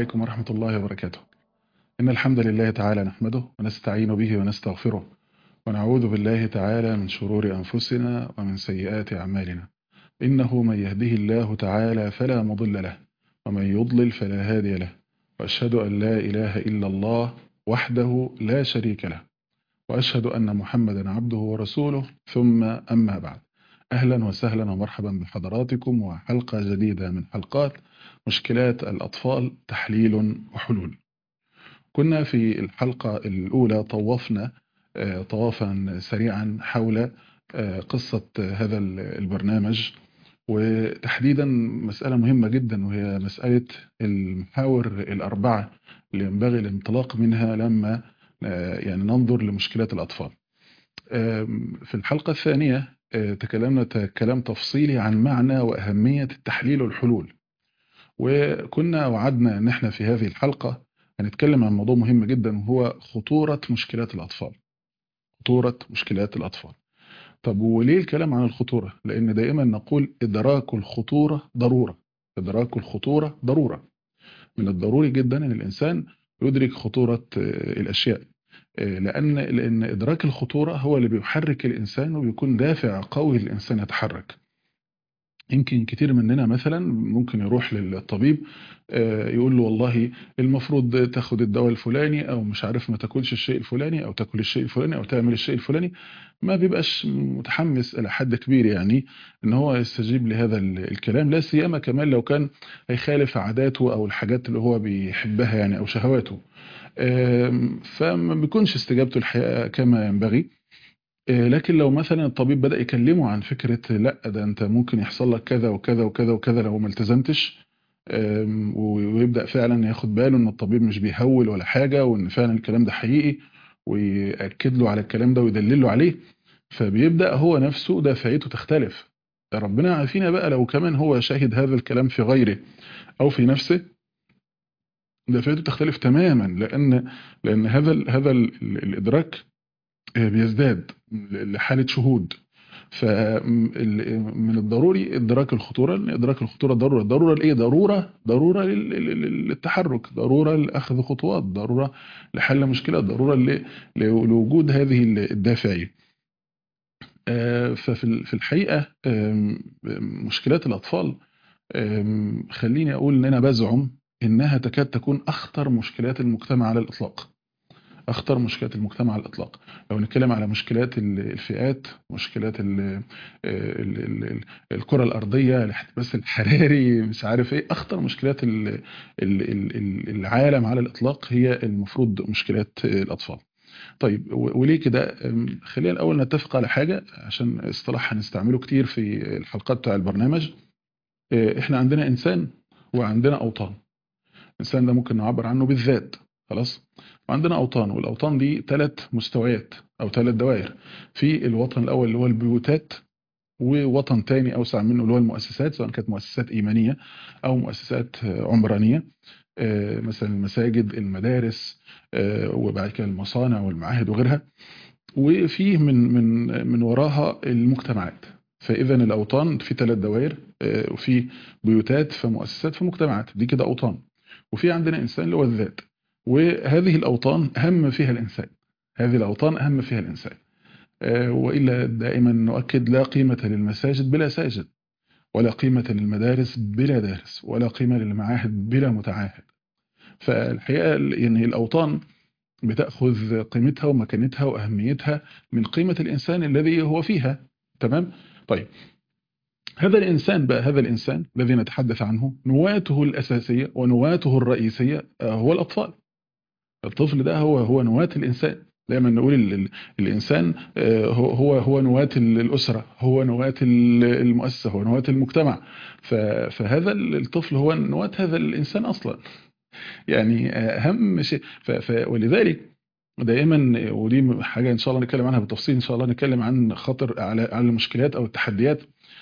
عليكم ورحمة الله وبركاته إن الحمد لله تعالى نحمده ونستعين به ونستغفره ونعوذ بالله تعالى من شرور أنفسنا ومن سيئات أعمالنا إنه من يهده الله تعالى فلا مضل له ومن يضلل فلا هادي له وأشهد أن لا إله إلا الله وحده لا شريك له وأشهد أن محمدا عبده ورسوله ثم أما بعد أهلا وسهلا ومرحبا بحضراتكم وحلقة جديدة من حلقات مشكلات الأطفال تحليل وحلول كنا في الحلقة الأولى طوفنا طوافا سريعا حول قصة هذا البرنامج وتحديدا مسألة مهمة جدا وهي مسألة المحاور الأربعة اللي ينبغي الانطلاق منها لما يعني ننظر لمشكلات الأطفال في الحلقة الثانية تكلمنا كلام تفصيلي عن معنى وأهمية التحليل والحلول وكنا وعدنا ان احنا في هذه الحلقة هنتكلم عن موضوع مهم جدا وهو خطورة مشكلات الأطفال خطورة مشكلات الأطفال طب وليه الكلام عن الخطورة لأن دائما نقول إدراك الخطورة ضرورة إدراك الخطورة ضرورة من الضروري جدا أن الإنسان يدرك خطورة الأشياء لأن, لأن إدراك الخطورة هو اللي بيحرك الإنسان وبيكون دافع قوي للإنسان يتحرك يمكن كتير مننا مثلا ممكن يروح للطبيب يقول له والله المفروض تاخد الدواء الفلاني او مش عارف ما تاكلش الشيء الفلاني او تاكل الشيء الفلاني او تعمل الشيء الفلاني ما بيبقاش متحمس الى حد كبير يعني ان هو يستجيب لهذا الكلام لا سيما كمان لو كان هيخالف عاداته او الحاجات اللي هو بيحبها يعني او شهواته فما بيكونش استجابته الحقيقه كما ينبغي لكن لو مثلا الطبيب بدأ يكلمه عن فكرة لا ده انت ممكن يحصل لك كذا وكذا وكذا وكذا لو ما التزمتش ويبدأ فعلا ياخد باله ان الطبيب مش بيهول ولا حاجة وان فعلا الكلام ده حقيقي ويأكد له على الكلام ده ويدلله عليه فبيبدأ هو نفسه دافعيته تختلف ربنا عافينا بقى لو كمان هو شاهد هذا الكلام في غيره او في نفسه دافعيته تختلف تماما لان لان هذا هذا الادراك بيزداد لحالة شهود فمن الضروري ادراك الخطورة لان ادراك الخطورة ضرورة ضرورة لايه ضرورة ضرورة للتحرك ضرورة لاخذ خطوات ضرورة لحل مشكلات ضرورة لوجود هذه الدافعية ففي الحقيقة مشكلات الأطفال خليني أقول أن أنا بزعم إنها تكاد تكون أخطر مشكلات المجتمع على الإطلاق اخطر مشكلات المجتمع على الاطلاق لو نتكلم على مشكلات الفئات مشكلات ال ال ال الكره الارضيه الاحتباس الحراري مش عارف ايه اخطر مشكلات ال ال العالم على الاطلاق هي المفروض مشكلات الاطفال طيب وليه كده خلينا الاول نتفق على حاجه عشان اصطلاح هنستعمله كتير في الحلقات بتاع البرنامج احنا عندنا انسان وعندنا اوطان الانسان ده ممكن نعبر عنه بالذات خلاص وعندنا أوطان والأوطان دي ثلاث مستويات أو ثلاث دوائر في الوطن الأول اللي هو البيوتات ووطن تاني أوسع منه اللي هو المؤسسات سواء كانت مؤسسات إيمانية أو مؤسسات عمرانية مثلا المساجد المدارس وبعد كده المصانع والمعاهد وغيرها وفيه من من من وراها المجتمعات فإذا الأوطان في ثلاث دوائر وفي بيوتات فمؤسسات فمجتمعات دي كده أوطان وفي عندنا إنسان اللي هو الذات وهذه الأوطان أهم فيها الإنسان هذه الأوطان أهم فيها الإنسان وإلا دائما نؤكد لا قيمة للمساجد بلا ساجد ولا قيمة للمدارس بلا دارس ولا قيمة للمعاهد بلا متعاهد فالحقيقة يعني الأوطان بتأخذ قيمتها ومكانتها وأهميتها من قيمة الإنسان الذي هو فيها تمام طيب هذا الإنسان بقى هذا الإنسان الذي نتحدث عنه نواته الأساسية ونواته الرئيسية هو الأطفال الطفل ده هو هو نواة الإنسان دايما نقول ال ال الإنسان هو هو هو نواة الأسرة هو نواة المؤسسة هو نواة المجتمع فهذا الطفل هو نواة هذا الإنسان أصلا يعني أهم شيء ولذلك دائما ودي حاجة إن شاء الله نتكلم عنها بالتفصيل إن شاء الله نتكلم عن خطر على على المشكلات أو التحديات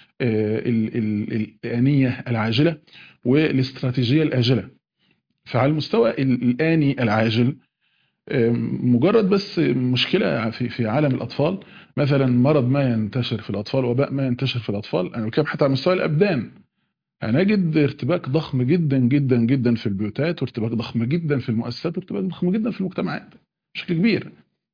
الآنية العاجلة والاستراتيجية الآجلة فعلى المستوى الآني العاجل مجرد بس مشكلة في في عالم الأطفال مثلا مرض ما ينتشر في الأطفال وباء ما ينتشر في الأطفال أنا بتكلم حتى على مستوى الأبدان هنجد ارتباك ضخم جدا جدا جدا في البيوتات وارتباك ضخم جدا في المؤسسات وارتباك ضخم جدا في المجتمعات بشكل كبير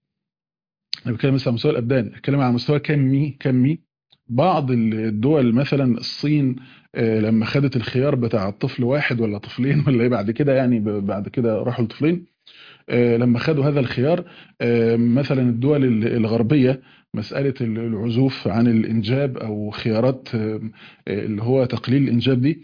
انا بتكلم مثلا على مستوى الابدان بتكلم على مستوى كمي كمي بعض الدول مثلا الصين آه، لما خدت الخيار بتاع الطفل واحد ولا طفلين ولا ايه بعد كده يعني ب- بعد كده راحوا لطفلين آه، لما خدوا هذا الخيار آه، مثلا الدول ال- الغربية مسألة ال- العزوف عن الإنجاب أو خيارات آه، آه، اللي هو تقليل الإنجاب دي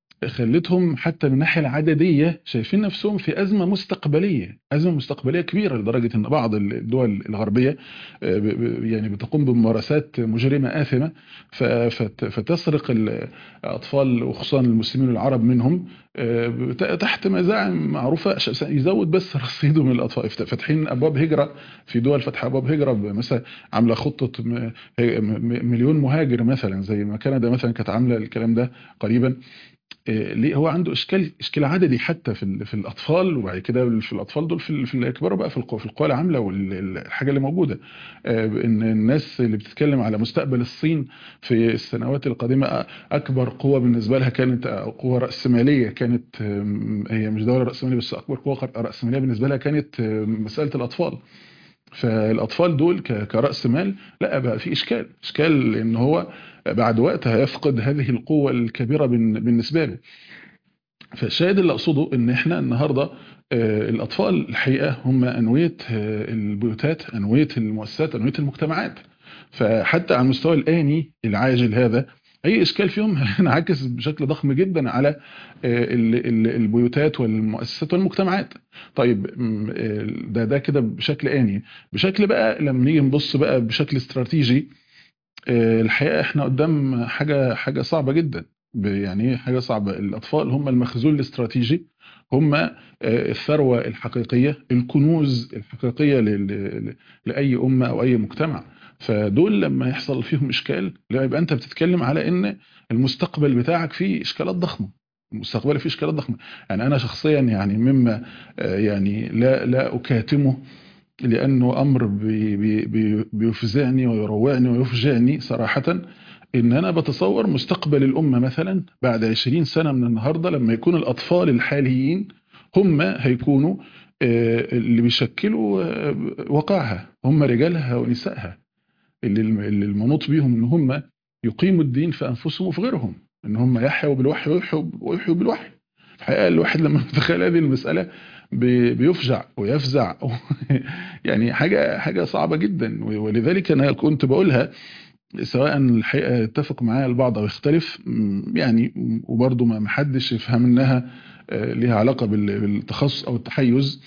خلتهم حتى من الناحية العددية شايفين نفسهم في أزمة مستقبلية أزمة مستقبلية كبيرة لدرجة أن بعض الدول الغربية آه، ب- ب- يعني بتقوم بممارسات مجرمة آثمة ف- فت- فتسرق الأطفال وخصوصا المسلمين العرب منهم آه، بت- تحت مزاعم معروفة عشان يزود بس رصيده من الأطفال يفت- فاتحين أبواب هجرة في دول فاتحة أبواب هجرة مثلا عاملة خطة م- م- مليون مهاجر مثلا زي ما كندا مثلا كانت عاملة الكلام ده قريبا إيه، ليه هو عنده اشكال اشكال عددي حتى في ال- في الاطفال وبعد كده في الاطفال دول في ال- في الكبار بقى في القوى في القوى العامله والحاجه اللي موجوده آه، ان الناس اللي بتتكلم على مستقبل الصين في السنوات القادمه أ- اكبر قوه بالنسبه لها كانت آه، قوه راسماليه كانت آم، هي مش دوله راسماليه بس اكبر قوه راسماليه بالنسبه لها كانت آم، مساله الاطفال فالاطفال دول ك- كراس مال لا بقى في اشكال اشكال ان هو بعد وقت هيفقد هذه القوه الكبيره بن- بالنسبه له فالشاهد اللي اقصده ان احنا النهارده آه، الاطفال الحقيقه هم انويه آه، البيوتات انويه المؤسسات انويه المجتمعات فحتى على المستوى الاني العاجل هذا اي اشكال فيهم هينعكس بشكل ضخم جدا على آه، ال- ال- البيوتات والمؤسسات والمجتمعات طيب م، آه، ده ده كده بشكل اني بشكل بقى لما نيجي نبص بقى بشكل استراتيجي آه، الحقيقه احنا قدام حاجه حاجه صعبه جدا ب- يعني ايه حاجه صعبه الاطفال هم المخزون الاستراتيجي هم آه، الثروه الحقيقيه الكنوز الحقيقيه ل- ل- لاي امه او اي مجتمع فدول لما يحصل فيهم اشكال لا يبقى انت بتتكلم على ان المستقبل بتاعك فيه اشكالات ضخمه المستقبل فيه اشكالات ضخمه يعني انا شخصيا يعني مما آه، يعني لا لا اكاتمه لانه امر بي بي بي بيفزعني ويروعني ويفجعني صراحه ان انا بتصور مستقبل الامه مثلا بعد 20 سنه من النهارده لما يكون الاطفال الحاليين هم هيكونوا آه، اللي بيشكلوا آه، واقعها هم رجالها ونسائها اللي اللي المنوط بيهم ان هم يقيموا الدين في انفسهم وفي غيرهم ان هم يحيوا بالوحي ويحيوا ويحيوا بالوحي الحقيقه الواحد لما يتخيل هذه المساله بي- بيفجع ويفزع يعني حاجه حاجه صعبه جدا ولذلك انا كنت بقولها سواء الحقيقه يتفق معايا البعض او يختلف م، يعني وبرضه ما محدش يفهم انها آه، ليها علاقه بال- بالتخصص او التحيز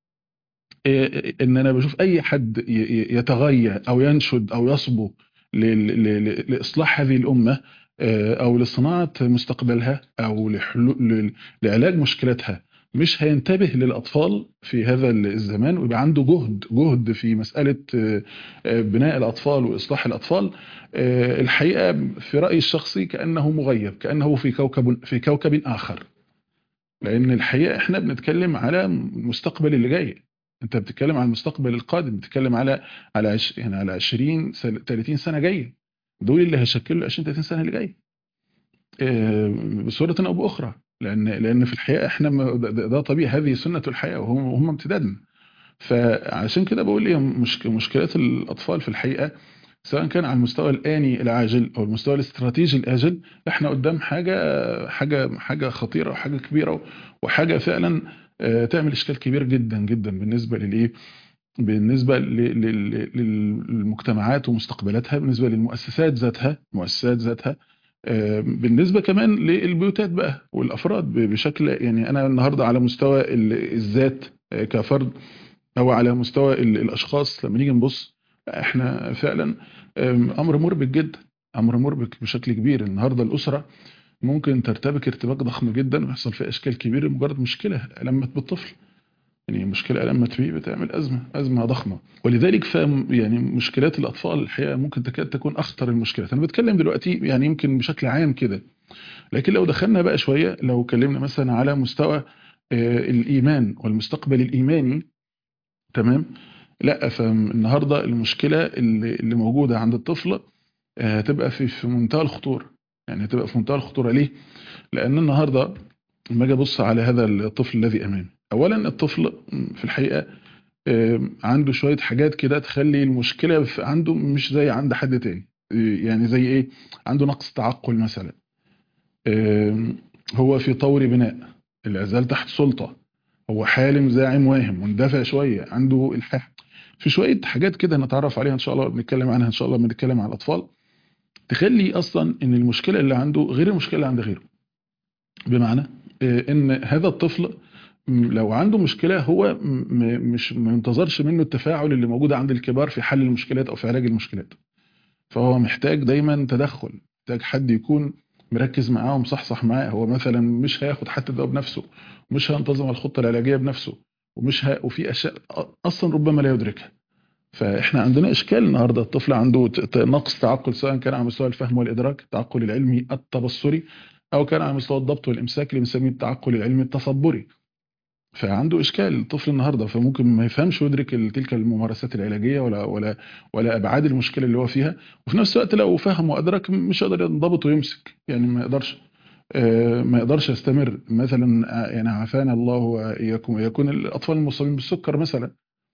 آه، ان انا بشوف اي حد ي- ي- يتغير او ينشد او يصبو لل- ل- لاصلاح هذه الامه آه، او لصناعه مستقبلها او لحلو- ل- لعلاج مشكلتها مش هينتبه للاطفال في هذا الزمان ويبقى عنده جهد جهد في مساله آه، آه، بناء الاطفال واصلاح الاطفال آه، الحقيقه في رايي الشخصي كانه مغيب كانه في كوكب في كوكب اخر لان الحقيقه احنا بنتكلم على المستقبل اللي جاي انت بتتكلم على المستقبل القادم بتتكلم على على عش يعني على 20 سنة 30 سنه جايه دول اللي هيشكلوا ال 20 30 سنه اللي جايه آه، بصوره او باخرى لان لان في الحقيقه احنا ما- ده, ده ده طبيعي هذه سنه الحياه وهم وهم امتدادنا فعشان كده بقول ايه مشك مشكلات الاطفال في الحقيقه سواء كان على المستوى الآني العاجل أو المستوى الاستراتيجي الآجل احنا قدام حاجة حاجة حاجة خطيرة وحاجة كبيرة وحاجة فعلا آه، تعمل إشكال كبير جدا جدا بالنسبة للإيه بالنسبة ل- ل- ل- للمجتمعات ومستقبلاتها بالنسبة للمؤسسات ذاتها مؤسسات ذاتها آه، بالنسبة كمان للبيوتات بقى والأفراد ب- بشكل يعني أنا النهاردة على مستوى ال- الذات آه، كفرد أو على مستوى ال- الأشخاص لما نيجي نبص احنا فعلا أم، امر مربك جدا امر مربك بشكل كبير النهارده الاسره ممكن ترتبك ارتباك ضخم جدا ويحصل فيها اشكال كبيره لمجرد مشكله لمت بالطفل يعني مشكله لمت بيه بتعمل ازمه ازمه ضخمه ولذلك ف يعني مشكلات الاطفال الحقيقه ممكن تكاد تكون اخطر المشكلات انا بتكلم دلوقتي يعني يمكن بشكل عام كده لكن لو دخلنا بقى شويه لو اتكلمنا مثلا على مستوى آه، الايمان والمستقبل الايماني تمام لا فالنهارده المشكله اللي اللي موجوده عند الطفل آه، هتبقى في في منتهى الخطوره يعني هتبقى في منتهى الخطوره ليه لان النهارده لما اجي ابص على هذا الطفل الذي امامي اولا الطفل في الحقيقه عنده شويه حاجات كده تخلي المشكله عنده مش زي عند حد تاني يعني زي ايه عنده نقص تعقل مثلا هو في طور بناء العزال تحت سلطه هو حالم زاعم واهم مندفع شويه عنده الحاح في شويه حاجات كده نتعرف عليها ان شاء الله بنتكلم عنها ان شاء الله لما نتكلم عن الاطفال تخلي اصلا ان المشكله اللي عنده غير المشكله اللي عند غيره بمعنى ان هذا الطفل لو عنده مشكله هو مش ما ينتظرش منه التفاعل اللي موجود عند الكبار في حل المشكلات او في علاج المشكلات فهو محتاج دايما تدخل محتاج حد يكون مركز معاه ومصحصح معاه هو مثلا مش هياخد حتى الدواء بنفسه مش هينتظم الخطه العلاجيه بنفسه ومش ه... وفي اشياء اصلا ربما لا يدركها فاحنا عندنا اشكال النهارده الطفل عنده نقص تعقل سواء كان على مستوى الفهم والادراك التعقل العلمي التبصري او كان على مستوى الضبط والامساك اللي بنسميه التعقل العلمي التصبري فعنده اشكال الطفل النهارده فممكن ما يفهمش ويدرك تلك الممارسات العلاجيه ولا ولا ولا ابعاد المشكله اللي هو فيها وفي نفس الوقت لو فهم وادرك مش هيقدر ينضبط ويمسك يعني ما يقدرش ما يقدرش يستمر مثلا يعني عافانا الله واياكم ويكون الاطفال المصابين بالسكر مثلا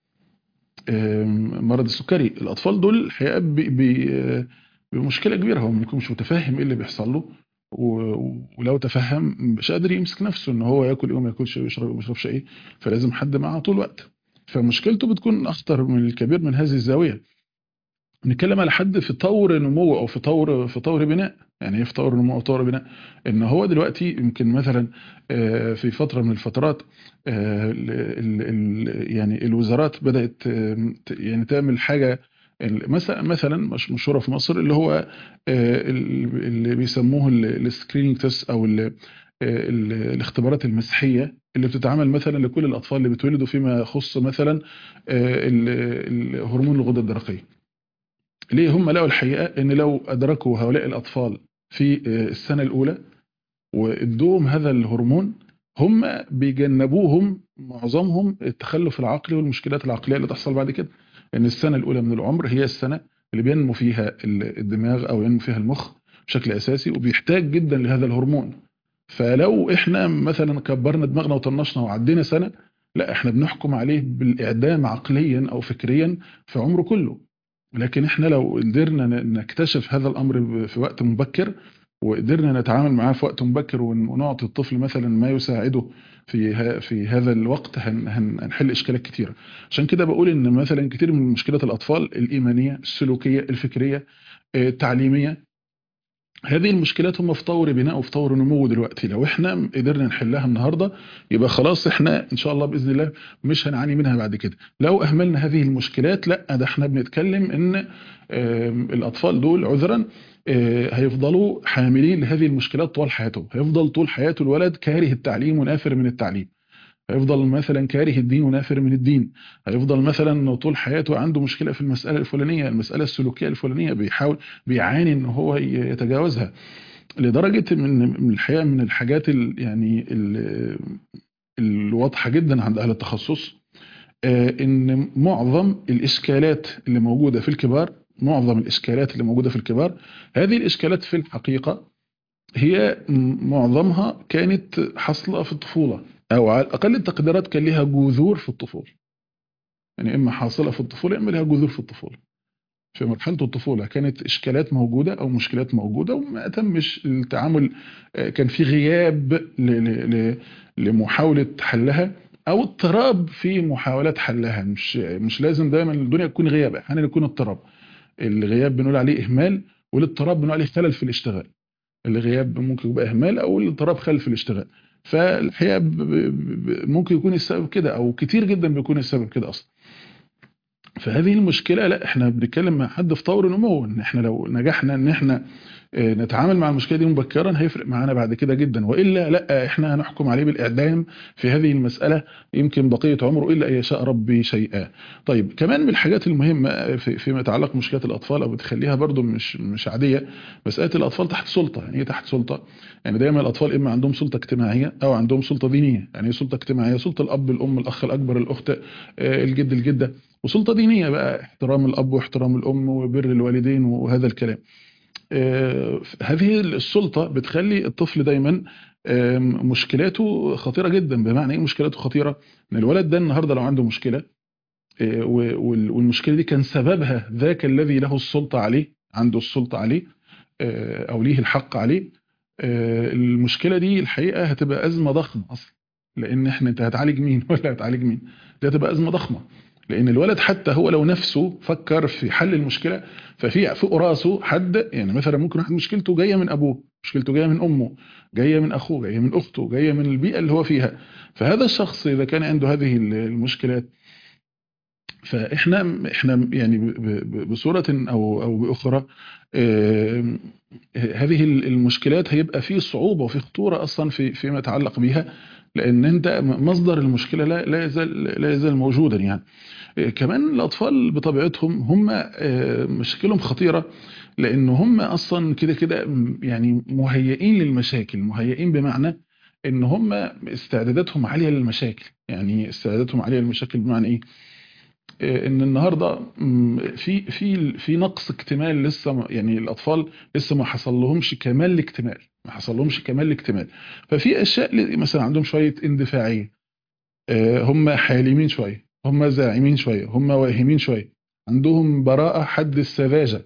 مرض السكري الاطفال دول الحقيقه بمشكله كبيره هو ممكن مش متفاهم ايه اللي بيحصل له ولو تفهم مش قادر يمسك نفسه ان هو ياكل ايه وما ياكلش ايه ويشرب ما يشربش ايه فلازم حد معاه طول الوقت فمشكلته بتكون اخطر من الكبير من هذه الزاويه نتكلم على حد في طور نمو او في طور في طور بناء يعني ايه في طور نمو او طور بناء ان هو دلوقتي يمكن مثلا في فتره من الفترات يعني الوزارات بدات يعني تعمل حاجه مثلا مثلا مش مشهوره في مصر اللي هو اللي بيسموه السكريننج تيست او ال ال الاختبارات المسحيه اللي بتتعمل مثلا لكل الاطفال اللي بيتولدوا فيما يخص مثلا هرمون الغده الدرقيه ليه هم لقوا الحقيقه ان لو ادركوا هؤلاء الاطفال في السنه الاولى وادوهم هذا الهرمون هم بيجنبوهم معظمهم التخلف العقلي والمشكلات العقليه اللي تحصل بعد كده لان السنه الاولى من العمر هي السنه اللي بينمو فيها الدماغ او ينمو فيها المخ بشكل اساسي وبيحتاج جدا لهذا الهرمون فلو احنا مثلا كبرنا دماغنا وطنشنا وعدينا سنه لا احنا بنحكم عليه بالاعدام عقليا او فكريا في عمره كله لكن احنا لو قدرنا نكتشف هذا الامر في وقت مبكر وقدرنا نتعامل معاه في وقت مبكر ونعطي الطفل مثلا ما يساعده في في هذا الوقت هنحل اشكالات كتيره عشان كده بقول ان مثلا كتير من مشكلات الاطفال الايمانيه السلوكيه الفكريه التعليميه هذه المشكلات هم في طور بناء وفي طور نمو دلوقتي لو احنا قدرنا نحلها النهارده يبقى خلاص احنا ان شاء الله باذن الله مش هنعاني منها بعد كده لو اهملنا هذه المشكلات لا ده احنا بنتكلم ان الاطفال دول عذرا هيفضلوا حاملين لهذه المشكلات طوال حياتهم هيفضل طول حياته الولد كاره التعليم ونافر من التعليم هيفضل مثلا كاره الدين ونافر من الدين هيفضل مثلا طول حياته عنده مشكله في المساله الفلانيه المساله السلوكيه الفلانيه بيحاول بيعاني ان هو يتجاوزها لدرجه من الحقيقه من الحاجات ال يعني ال الواضحه جدا عند اهل التخصص ان معظم الاشكالات اللي موجوده في الكبار معظم الاشكالات اللي موجوده في الكبار هذه الاشكالات في الحقيقه هي معظمها كانت حاصله في الطفوله او على اقل التقديرات كان لها جذور في الطفوله يعني اما حاصله في الطفوله اما لها جذور في الطفوله في مرحله الطفوله كانت اشكالات موجوده او مشكلات موجوده وما تمش التعامل كان في غياب لمحاوله حلها او اضطراب في محاولات حلها مش مش لازم دايما الدنيا تكون غياب احيانا يكون اضطراب الغياب بنقول عليه اهمال والاضطراب بنقول عليه خلل في الاشتغال الغياب ممكن يبقى اهمال او الاضطراب خلل في الاشتغال فالحقيقه ممكن يكون السبب كده او كتير جدا بيكون السبب كده اصلا فهذه المشكله لا احنا بنتكلم مع حد في طور نمو ان احنا لو نجحنا ان احنا نتعامل مع المشكله دي مبكرا هيفرق معانا بعد كده جدا والا لا احنا هنحكم عليه بالاعدام في هذه المساله يمكن بقيه عمره الا ان يشاء ربي شيئا. طيب كمان من الحاجات المهمه في فيما يتعلق بمشكلات الاطفال او بتخليها برضو مش مش عاديه مساله الاطفال تحت سلطه يعني ايه تحت سلطه؟ يعني دايما الاطفال اما عندهم سلطه اجتماعيه او عندهم سلطه دينيه يعني ايه سلطه اجتماعيه؟ سلطه الاب الام الاخ الاكبر الاخت الجد الجده وسلطه دينيه بقى احترام الاب واحترام الام وبر الوالدين وهذا الكلام. آه، هذه السلطة بتخلي الطفل دايما آم، مشكلاته خطيرة جدا بمعنى ايه مشكلاته خطيرة ان الولد ده النهاردة لو عنده مشكلة آه، و- وال- والمشكلة دي كان سببها ذاك الذي له السلطة عليه عنده السلطة عليه آه، او ليه الحق عليه آه، المشكلة دي الحقيقة هتبقى أزمة ضخمة أصلا لأن احنا انت هتعالج مين ولا هتعالج مين دي هتبقى أزمة ضخمة لأن الولد حتى هو لو نفسه فكر في حل المشكلة ففي فوق راسه حد يعني مثلا ممكن واحد مشكلته جاية من أبوه مشكلته جاية من أمه جاية من أخوه جاية من أخته جاية من البيئة اللي هو فيها فهذا الشخص إذا كان عنده هذه المشكلات فاحنا احنا يعني ب- ب- بصوره او او باخرى آم، هذه المشكلات هيبقى فيه صعوبه وفي خطوره اصلا في فيما يتعلق بيها لان انت مصدر المشكله لا لا يزال لا يزال موجودا يعني آه، كمان الاطفال بطبيعتهم هم آه، مشاكلهم خطيره لان هم اصلا كده كده م- يعني مهيئين للمشاكل مهيئين بمعنى ان هم استعداداتهم عاليه للمشاكل يعني استعداداتهم عاليه للمشاكل بمعنى ايه ان النهارده م، في في في نقص اكتمال لسه ما- يعني الاطفال لسه ما حصل لهمش كمال الاكتمال ما حصل لهمش كمال الاكتمال ففي اشياء ل- مثلا عندهم شويه اندفاعيه آه، هم حالمين شويه هم زاعمين شويه هم واهمين شويه عندهم براءه حد السذاجه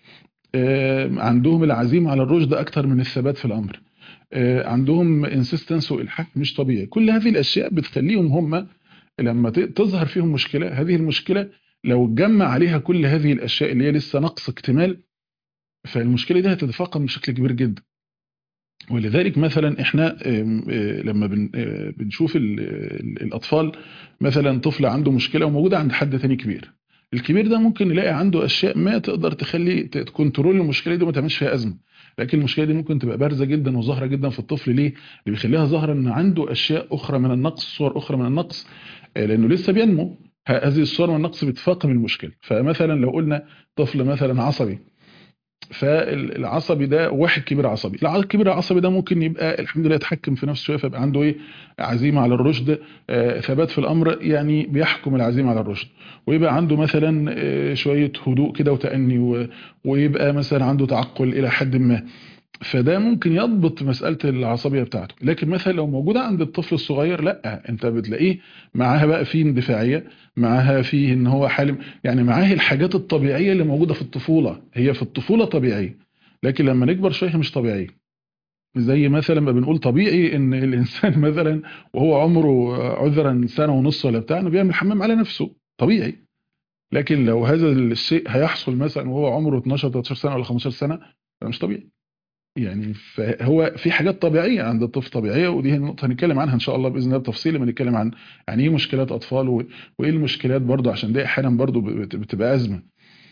آه، عندهم العزيمه على الرشد اكتر من الثبات في الامر آه، عندهم انسيستنس والحاح مش طبيعي كل هذه الاشياء بتخليهم هم لما ت- تظهر فيهم مشكلة هذه المشكلة لو اتجمع عليها كل هذه الأشياء اللي هي لسه نقص اكتمال فالمشكلة دي هتتفاقم بشكل كبير جدا ولذلك مثلا احنا آم، آه، لما بن- آه، بنشوف ال- ال- الأطفال مثلا طفل عنده مشكلة وموجودة عند حد تاني كبير الكبير ده ممكن نلاقي عنده أشياء ما تقدر تخلي ت- تكنترول المشكلة دي وما تعملش فيها أزمة لكن المشكلة دي ممكن تبقى بارزة جدا وظاهرة جدا في الطفل ليه؟ اللي بيخليها ظاهرة ان عنده أشياء أخرى من النقص صور أخرى من النقص آه، لانه لسه بينمو ه- هذه الصور من النقص بتفاقم المشكله فمثلا لو قلنا طفل مثلا عصبي فالعصبي ده واحد كبير عصبي الع- الكبير العصبي ده ممكن يبقى الحمد لله يتحكم في نفسه شويه فيبقى عنده ايه عزيمه على الرشد آه، ثبات في الامر يعني بيحكم العزيمه على الرشد ويبقى عنده مثلا آه، شويه هدوء كده وتأني و- ويبقى مثلا عنده تعقل الى حد ما فده ممكن يضبط مسألة العصبية بتاعته لكن مثلا لو موجودة عند الطفل الصغير لا انت بتلاقيه معاها بقى فيه اندفاعية معاها فيه ان هو حالم يعني معاه الحاجات الطبيعية اللي موجودة في الطفولة هي في الطفولة طبيعية لكن لما نكبر شوية هي مش طبيعية زي مثلا ما بنقول طبيعي ان الانسان مثلا وهو عمره عذرا سنة ونص ولا بتاع انه بيعمل حمام على نفسه طبيعي لكن لو هذا الشيء هيحصل مثلا وهو عمره 12 13 سنة ولا 15 سنة ده مش طبيعي يعني فهو في حاجات طبيعيه عند الطفل طبيعيه ودي النقطه هنتكلم عنها ان شاء الله باذن الله بتفصيل لما نتكلم عن يعني ايه مشكلات اطفال و- وايه المشكلات برضو عشان دي احيانا برضو بت- بتبقى ازمه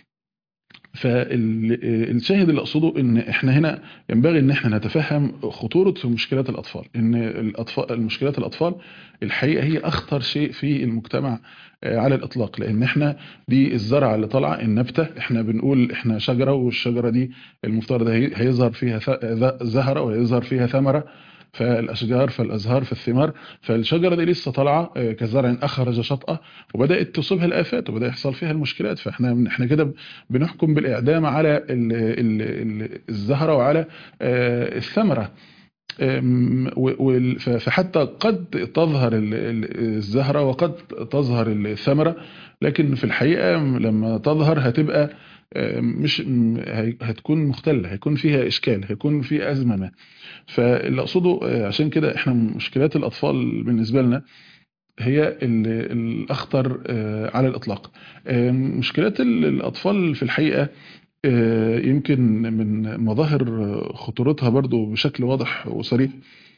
فالشاهد اللي اقصده ان احنا هنا ينبغي ان احنا نتفهم خطوره مشكلات الاطفال ان الاطفال المشكلات الاطفال الحقيقه هي اخطر شيء في المجتمع آه، على الاطلاق لان احنا دي الزرعه اللي طالعه النبته احنا بنقول احنا شجره والشجره دي المفترض هي- هيظهر فيها ث- ذ- زهره ويظهر فيها ثمره فالاشجار فالازهار فالثمار فالشجره دي لسه طالعه آه، كزرع اخرج شطأه وبدات تصيبها الافات وبدا يحصل فيها المشكلات فاحنا احنا كده بنحكم بالاعدام على ال- ال- ال- الزهره وعلى آه، الثمره أم، و- وال- ف- فحتى قد تظهر ال- ال- الزهرة وقد تظهر الثمرة لكن في الحقيقة لما تظهر هتبقى أم، مش م- هي- هتكون مختلة هيكون فيها إشكال هيكون في أزمة ما فاللي أقصده آه، عشان كده إحنا مشكلات الأطفال بالنسبة لنا هي ال- الأخطر آه، على الإطلاق آم، مشكلات ال- الأطفال في الحقيقة آه، يمكن من مظاهر خطورتها برضو بشكل واضح وصريح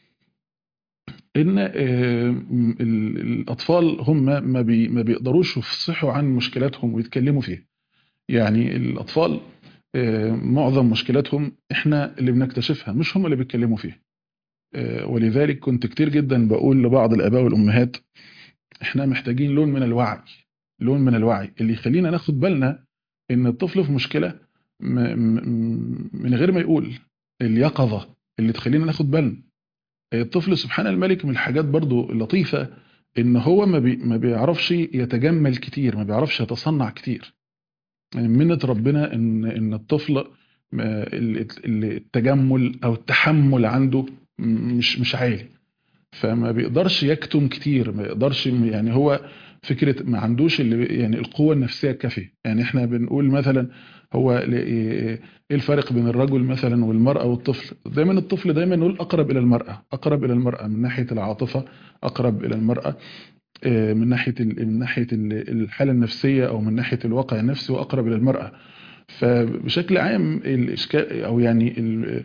ان آه، ال- الاطفال هم ما بي ما بيقدروش يفصحوا عن مشكلاتهم ويتكلموا فيها يعني الاطفال آه، معظم مشكلاتهم احنا اللي بنكتشفها مش هم اللي بيتكلموا فيها آه، ولذلك كنت كتير جدا بقول لبعض الاباء والامهات احنا محتاجين لون من الوعي لون من الوعي اللي يخلينا ناخد بالنا ان الطفل في مشكلة م- م- من غير ما يقول اليقظة اللي تخلينا ناخد بالنا الطفل سبحان الملك من الحاجات برضو اللطيفة ان هو ما, بي ما بيعرفش يتجمل كتير ما بيعرفش يتصنع كتير يعني منة ربنا ان ان الطفل التجمل او التحمل عنده مش مش عالي فما بيقدرش يكتم كتير ما يقدرش يعني هو فكره ما عندوش اللي يعني القوه النفسيه الكافيه يعني احنا بنقول مثلا هو ايه الفرق بين الرجل مثلا والمراه والطفل دايما الطفل دايما نقول اقرب الى المراه اقرب الى المراه من ناحيه العاطفه اقرب الى المراه من ناحيه من ناحيه الحاله النفسيه او من ناحيه الواقع النفسي واقرب الى المراه فبشكل عام الاشكال او يعني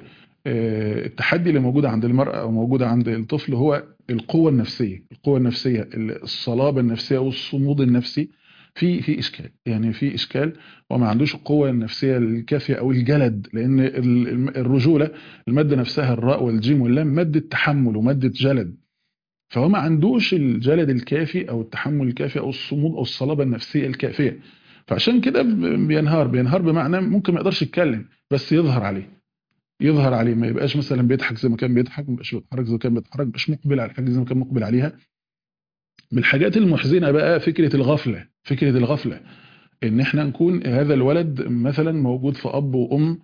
التحدي اللي موجود عند المرأة أو موجود عند الطفل هو القوة النفسية القوة النفسية الصلابة النفسية والصمود النفسي في في إشكال يعني في إشكال وما عندوش القوة النفسية الكافية أو الجلد لأن الرجولة المادة نفسها الراء والجيم واللام مادة تحمل ومادة جلد فهو ما عندوش الجلد الكافي أو التحمل الكافي أو الصمود أو الصلابة النفسية الكافية فعشان كده بينهار بينهار بمعنى ممكن ما يقدرش يتكلم بس يظهر عليه يظهر عليه ما يبقاش مثلا بيضحك زي ما كان بيضحك ما يبقاش بيتحرك زي ما كان بيتحرك مش مقبل على الحاجه زي ما كان مقبل عليها من الحاجات المحزنه بقى فكره الغفله فكره الغفله ان احنا نكون هذا الولد مثلا موجود في اب وام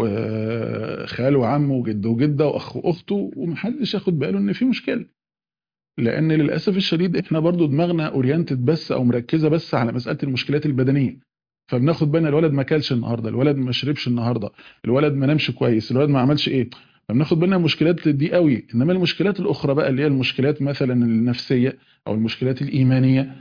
وخال وعم وجد وجده واخ واخته ومحدش ياخد باله ان في مشكله لان للاسف الشديد احنا برضو دماغنا اورينتد بس او مركزه بس على مساله المشكلات البدنيه فبناخد بالنا الولد ما اكلش النهارده الولد ما شربش النهارده الولد ما نامش كويس الولد ما عملش ايه فبناخد بالنا المشكلات دي قوي انما المشكلات الاخرى بقى اللي هي المشكلات مثلا النفسيه او المشكلات الايمانيه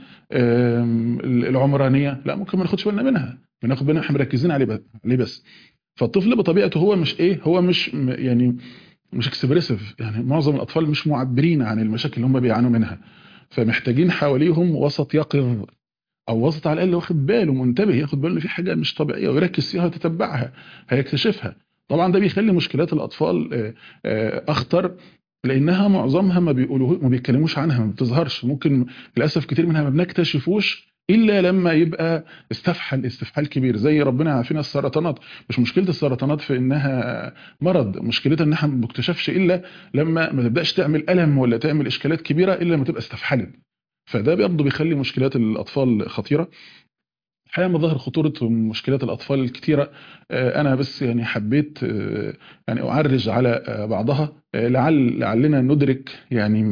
العمرانيه لا ممكن ما ناخدش بالنا منها بناخد بالنا احنا مركزين عليه بس عليه بس فالطفل بطبيعته هو مش ايه هو مش يعني مش اكسبريسيف يعني معظم الاطفال مش معبرين عن المشاكل اللي هم بيعانوا منها فمحتاجين حواليهم وسط يقظ او وسط على الاقل واخد باله منتبه ياخد باله ان في حاجه مش طبيعيه ويركز فيها ويتتبعها هيكتشفها طبعا ده بيخلي مشكلات الاطفال اخطر لانها معظمها ما بيقولوه ما بيتكلموش عنها ما بتظهرش ممكن للاسف كتير منها ما بنكتشفوش الا لما يبقى استفحل استفحال كبير زي ربنا عارفين السرطانات مش مشكله السرطانات في انها مرض مشكلتها انها ما بتكتشفش الا لما ما تبداش تعمل الم ولا تعمل اشكالات كبيره الا لما تبقى استفحلت فده برضه بيخلي مشكلات الاطفال خطيره الحقيقه مظاهر خطوره مشكلات الاطفال الكتيره انا بس يعني حبيت يعني اعرج على بعضها لعل لعلنا ندرك يعني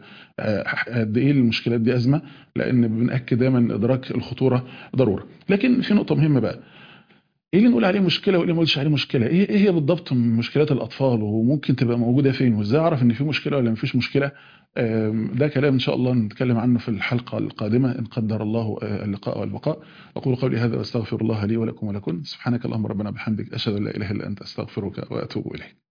قد ايه المشكلات دي ازمه لان بناكد دايما ادراك الخطوره ضروره لكن في نقطه مهمه بقى ايه اللي نقول عليه مشكله وايه اللي ما نقولش عليه مشكله ايه ايه هي بالضبط مشكلات الاطفال وممكن تبقى موجوده فين وازاي اعرف ان في مشكله ولا مفيش مشكله ده كلام ان شاء الله نتكلم عنه في الحلقه القادمه ان قدر الله اللقاء والبقاء اقول قولي هذا واستغفر الله لي ولكم ولكم سبحانك اللهم ربنا بحمدك اشهد ان لا اله الا انت استغفرك واتوب اليك